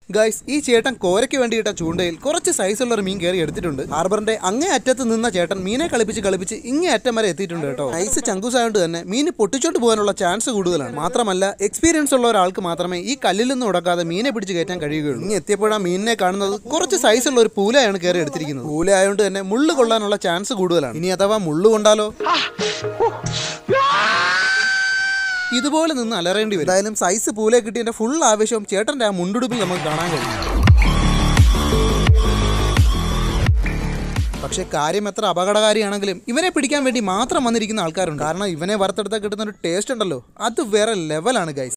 guys ഈ ചേട്ടൻ കോരയ്ക്ക് വേണ്ടിയിട്ട ചൂണ്ടയിൽ കുറച്ച് സൈസുള്ള ഒരു മീൻ കയറി എടുത്തിട്ടുണ്ട് ഹാർബറിന്റെ അങ്ങേ അറ്റത്ത് നിന്ന ചേട്ടൻ മീനെ കളിപ്പിച്ച് കളിപ്പിച്ച് ഇങ്ങേ അറ്റം വരെ എത്തിയിട്ടുണ്ട് കേട്ടോ ഐസ് ചങ്കൂസായോണ്ട് തന്നെ മീൻ പൊട്ടിച്ചോണ്ട് പോകാനുള്ള ചാൻസ് കൂടുതലാണ് മാത്രമല്ല എക്സ്പീരിയൻസ് ഉള്ള ഒരാൾക്ക് മാത്രമേ ഈ കല്ലിൽ നിന്ന് ഉടക്കാതെ മീനെ പിടിച്ച് കയറ്റാൻ കഴിയുകയുള്ളൂ ഇനി എത്തിയപ്പോഴാ മീനിനെ കാണുന്നത് കുറച്ച് സൈസുള്ള ഒരു പൂലയാണ് കയറി എടുത്തിരിക്കുന്നത് പൂല ആയതുകൊണ്ട് തന്നെ മുള്ളു കൊള്ളാനുള്ള ചാൻസ് കൂടുതലാണ് ഇനി അഥവാ മുള്ളു കൊണ്ടാലോ ഇതുപോലെ നിന്ന് അലറേണ്ടി വരും എന്തായാലും സൈസ് പൂലെ കിട്ടിയതിന്റെ ഫുൾ ആവേശവും ചേട്ടന്റെ ആ മുണ്ടുടുപ്പിൽ നമുക്ക് കാണാൻ കഴിയും പക്ഷെ കാര്യം എത്ര അപകടകാരിയാണെങ്കിലും ഇവനെ പിടിക്കാൻ വേണ്ടി മാത്രം വന്നിരിക്കുന്ന ആൾക്കാരുണ്ട് കാരണം ഇവനെ വറുത്തെടുത്താൽ കിട്ടുന്ന ഒരു ടേസ്റ്റ് ഉണ്ടല്ലോ അത് വേറെ ലെവലാണ് ഗൈസ്